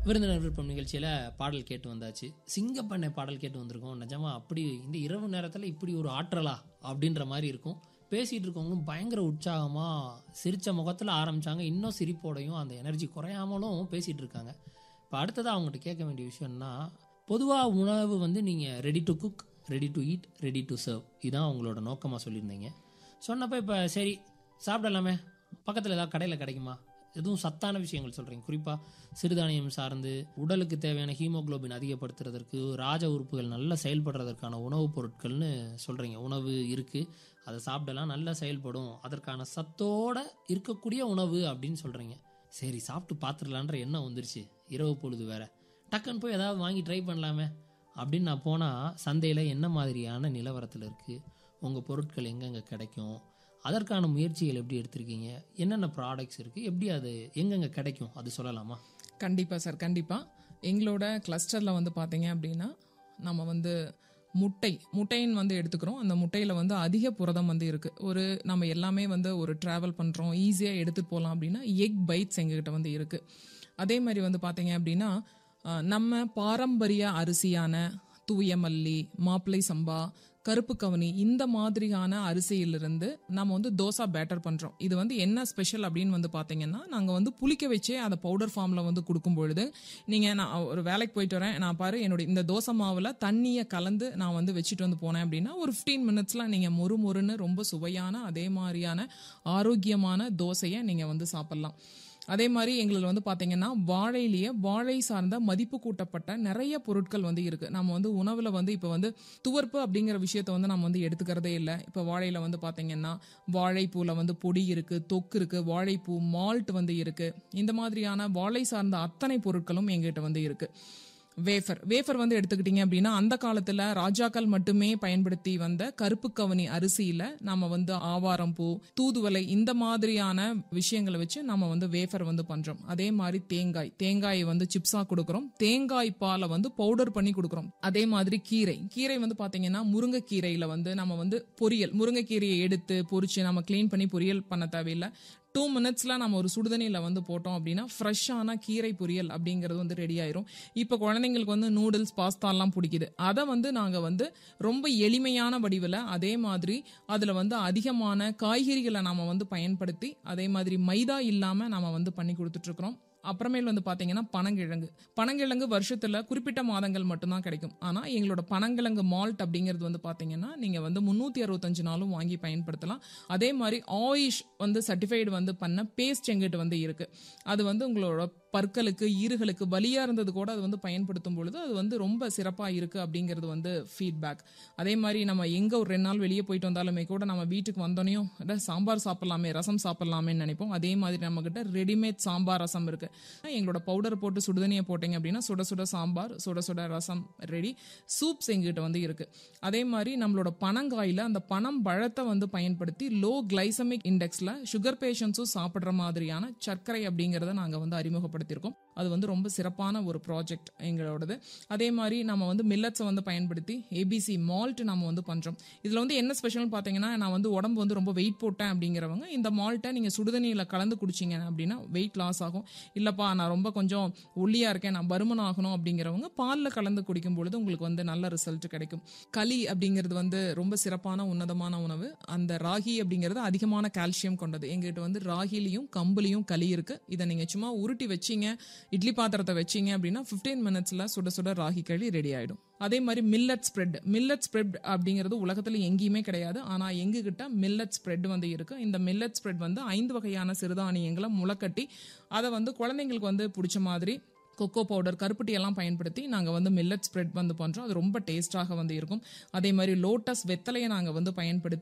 விருந்தினர் விருப்பம் நிகழ்ச்சியில் பாடல் கேட்டு வந்தாச்சு சிங்கப்பண்ணை பாடல் கேட்டு வந்திருக்கோம் நிஜமா அப்படி இந்த இரவு நேரத்தில் இப்படி ஒரு ஆற்றலா அப்படின்ற மாதிரி இருக்கும் பேசிகிட்டு இருக்கவங்களும் பயங்கர உற்சாகமாக சிரித்த முகத்தில் ஆரம்பித்தாங்க இன்னும் சிரிப்போடையும் அந்த எனர்ஜி குறையாமலும் பேசிகிட்டு இருக்காங்க இப்போ அடுத்ததாக அவங்ககிட்ட கேட்க வேண்டிய விஷயம்னா பொதுவாக உணவு வந்து நீங்கள் ready to cook ready to eat ready to serve இதுதான் உங்களோட நோக்கமாக சொல்லியிருந்தீங்க சொன்னப்போ இப்போ சரி சாப்பிடலாமே பக்கத்தில் ஏதாவது கடையில் கிடைக்குமா எதுவும் சத்தான விஷயங்கள் சொல்கிறீங்க குறிப்பாக சிறுதானியம் சார்ந்து உடலுக்கு தேவையான ஹீமோகுளோபின் அதிகப்படுத்துறதற்கு ராஜ உறுப்புகள் நல்லா செயல்படுறதற்கான உணவுப் பொருட்கள்னு சொல்கிறீங்க உணவு இருக்குது அதை சாப்பிடலாம் நல்லா செயல்படும் அதற்கான சத்தோட இருக்கக்கூடிய உணவு அப்படின்னு சொல்கிறீங்க சரி சாப்பிட்டு பார்த்துடலான்ற எண்ணம் வந்துருச்சு இரவு பொழுது வேற டக்குன்னு போய் ஏதாவது வாங்கி ட்ரை பண்ணலாமே அப்படின்னு நான் போனால் சந்தையில் என்ன மாதிரியான நிலவரத்தில் இருக்குது உங்கள் பொருட்கள் எங்கெங்கே கிடைக்கும் அதற்கான முயற்சிகள் எப்படி எடுத்திருக்கீங்க என்னென்ன ப்ராடக்ட்ஸ் இருக்குது எப்படி அது எங்கெங்கே கிடைக்கும் அது சொல்லலாமா கண்டிப்பாக சார் கண்டிப்பாக எங்களோட கிளஸ்டரில் வந்து பார்த்தீங்க அப்படின்னா நம்ம வந்து முட்டை முட்டைன்னு வந்து எடுத்துக்கிறோம் அந்த முட்டையில் வந்து அதிக புரதம் வந்து இருக்குது ஒரு நம்ம எல்லாமே வந்து ஒரு ட்ராவல் பண்ணுறோம் ஈஸியாக எடுத்துகிட்டு போகலாம் அப்படின்னா எக் பைட்ஸ் எங்ககிட்ட வந்து இருக்குது அதே மாதிரி வந்து பார்த்தீங்க அப்படின்னா அஹ், நம்ம பாரம்பரிய அரிசியான தூய மல்லி மாப்பிளை சம்பா கருப்பு கவனி இந்த மாதிரியான அரிசியிலிருந்து நம்ம வந்து தோசா பேட்டர் பண்றோம் இது வந்து என்ன ஸ்பெஷல் அப்படின்னு வந்து பாத்தீங்கன்னா நாங்க வந்து புளிக்க வச்சே அதை பவுடர் ஃபார்ம்ல வந்து கொடுக்கும் பொழுது நீங்க நான் ஒரு வேலைக்கு போயிட்டு வரேன் நான் பாரு என்னோட இந்த தோசை மாவுல தண்ணியை கலந்து நான் வந்து வச்சுட்டு வந்து போனேன் அப்படின்னா ஒரு 15 மினிட்ஸ்ல நீங்க மொறு மொறுன்னு ரொம்ப சுவையான அதே மாதிரியான ஆரோக்கியமான தோசையை நீங்க வந்து சாப்பிடலாம் அதே மாதிரி எங்களுக்கு வந்து பாத்தீங்கன்னா வாழையிலேயே வாழை சார்ந்த மதிப்பு கூட்டப்பட்ட நிறைய பொருட்கள் வந்து இருக்கு நம்ம வந்து உணவுல வந்து இப்ப வந்து துவர்ப்பு அப்படிங்கிற விஷயத்த வந்து நம்ம வந்து எடுத்துக்கிறதே இல்லை இப்ப வாழையில வந்து பாத்தீங்கன்னா வாழைப்பூல வந்து பொடி இருக்கு தொக்கு இருக்கு வாழைப்பூ மால்ட் வந்து இருக்கு இந்த மாதிரியான வாழை சார்ந்த அத்தனை பொருட்களும் எங்கிட்ட வந்து இருக்கு வேஃபர் வேஃபர் வந்து எடுத்துக்கிட்டீங்க அப்படின்னா அந்த காலத்துல ராஜாக்கள் மட்டுமே பயன்படுத்தி வந்த கருப்பு கவனி அரிசியில நம்ம வந்து ஆவாரம் பூ தூதுவளை இந்த மாதிரியான விஷயங்களை வச்சு நம்ம வந்து வேஃபர் வந்து பண்றோம் அதே மாதிரி தேங்காய் தேங்காயை வந்து சிப்ஸா கொடுக்கறோம் தேங்காய் பாலை வந்து பவுடர் பண்ணி கொடுக்கறோம் அதே மாதிரி கீரை கீரை வந்து பாத்தீங்கன்னா முருங்கைக்கீரையில வந்து நம்ம வந்து பொரியல் முருங்கைக்கீரையை எடுத்து பொரிச்சு நம்ம க்ளீன் பண்ணி பொரியல் பண்ண தேவையில்லை டூ மினிட்ஸ்ல நம்ம ஒரு சுடுதண்ணியில் வந்து போட்டோம் அப்படின்னா ஃப்ரெஷ்ஷான கீரை பொரியல் அப்படிங்கிறது வந்து ரெடி ஆயிரும் இப்போ குழந்தைங்களுக்கு வந்து நூடுல்ஸ் பாஸ்தாலாம் பிடிக்குது அதை வந்து நாங்கள் வந்து ரொம்ப எளிமையான வடிவில் அதே மாதிரி அதில் வந்து அதிகமான காய்கறிகளை நாம வந்து பயன்படுத்தி அதே மாதிரி மைதா இல்லாமல் நாம வந்து பண்ணி கொடுத்துட்டு இருக்கிறோம் அப்புறமேல் வந்து பாத்தீங்கன்னா பனங்கிழங்கு பனங்கிழங்கு வருஷத்துல குறிப்பிட்ட மாதங்கள் மட்டும்தான் கிடைக்கும் ஆனா எங்களோட பனங்கிழங்கு மால்ட் அப்படிங்கிறது வந்து பாத்தீங்கன்னா நீங்க வந்து முன்னூத்தி அறுபத்தஞ்சு நாளும் வாங்கி பயன்படுத்தலாம் அதே மாதிரி ஆயிஷ் வந்து சர்டிஃபைடு வந்து பண்ண பேஸ்ட் எங்கிட்ட வந்து இருக்கு அது வந்து உங்களோட பற்களுக்கு ஈறுகளுக்கு வலியா இருந்தது கூட அது வந்து பயன்படுத்தும் பொழுது அது வந்து ரொம்ப சிறப்பா இருக்கு அப்படிங்கிறது வந்து ஃபீட்பேக் அதே மாதிரி நம்ம எங்க ஒரு ரெண்டு நாள் வெளியே போயிட்டு வந்தாலுமே கூட நம்ம வீட்டுக்கு வந்தோனையும் அட, சாம்பார் சாப்பிடலாமே ரசம் சாப்பிடலாமேன்னு நினைப்போம் அதே மாதிரி நம்ம கிட்ட ரெடிமேட் சாம்பார் ரசம் இருக்கு எங்களோட பவுடர் போட்டு சுடுதண்ணியை போட்டீங்க அப்படின்னா சுட சுட சாம்பார் சுட சுட ரசம் ரெடி சூப்ஸ் எங்கிட்ட வந்து இருக்கு அதே மாதிரி நம்மளோட பனங்காயில அந்த பனம் பழத்தை வந்து பயன்படுத்தி லோ கிளைசமிக் இண்டெக்ஸ்ல சுகர் பேஷண்ட்ஸும் சாப்பிடுற மாதிரியான சர்க்கரை அப்படிங்கறத நாங்க வந்து அறிமுகப்படுத்தியிருக்கோம் அது வந்து ரொம்ப சிறப்பான ஒரு ப்ராஜெக்ட் எங்களோடது அதே மாதிரி நம்ம வந்து மில்லட்ஸை வந்து பயன்படுத்தி ஏபிசி மால்ட் நம்ம வந்து பண்றோம் இதுல வந்து என்ன ஸ்பெஷல் பாத்தீங்கன்னா நான் வந்து உடம்பு வந்து ரொம்ப வெயிட் போட்டேன் அப்படிங்கிறவங்க இந்த மால்ட்டை நீங்க சுடுதண்ணியில கலந்து குடிச்சீங்க அப்படின்னா வெயிட் லாஸ் ஆகும் இல்லப்பா நான் ரொம்ப கொஞ்சம் ஒல்லியா இருக்கேன் நான் பருமன் ஆகணும் அப்படிங்கிறவங்க பால்ல கலந்து குடிக்கும் பொழுது உங்களுக்கு வந்து நல்ல ரிசல்ட் கிடைக்கும் களி அப்படிங்கிறது வந்து ரொம்ப சிறப்பான உன்னதமான உணவு அந்த ராகி அப்படிங்கிறது அதிகமான கால்சியம் கொண்டது எங்கிட்ட வந்து ராகிலையும் கம்புலையும் களி இருக்கு இதை நீங்க சும்மா உருட்டி வச்சீங்க இட்லி பாத்திரத்தை வச்சீங்க அப்படின்னா 15 மினிட்ஸ்ல சுட சுட ராகி களி ரெடி ஆயிடும் அதே மாதிரி மில்லட் ஸ்ப்ரெட் மில்லட் ஸ்ப்ரெட் அப்படிங்கிறது உலகத்துல எங்கேயுமே கிடையாது ஆனா எங்ககிட்ட மில்லட் ஸ்ப்ரெட் வந்து இருக்கு இந்த மில்லட் ஸ்ப்ரெட் வந்து ஐந்து வகையான சிறுதானியங்களை முளைக்கட்டி அதை வந்து குழந்தைங்களுக்கு வந்து பிடிச்ச மாதிரி கொக்கோ பவுடர் கருப்பட்டி எல்லாம் பயன்படுத்தி நாங்கள் வந்து மில்லட் ஸ்ப்ரெட் வந்து பண்ணுறோம் அது ரொம்ப டேஸ்டாக வந்து இருக்கும் அதே மாதிரி லோட்டஸ் வெத்தலையை நாங்கள் வந்து பயன்படுத்தி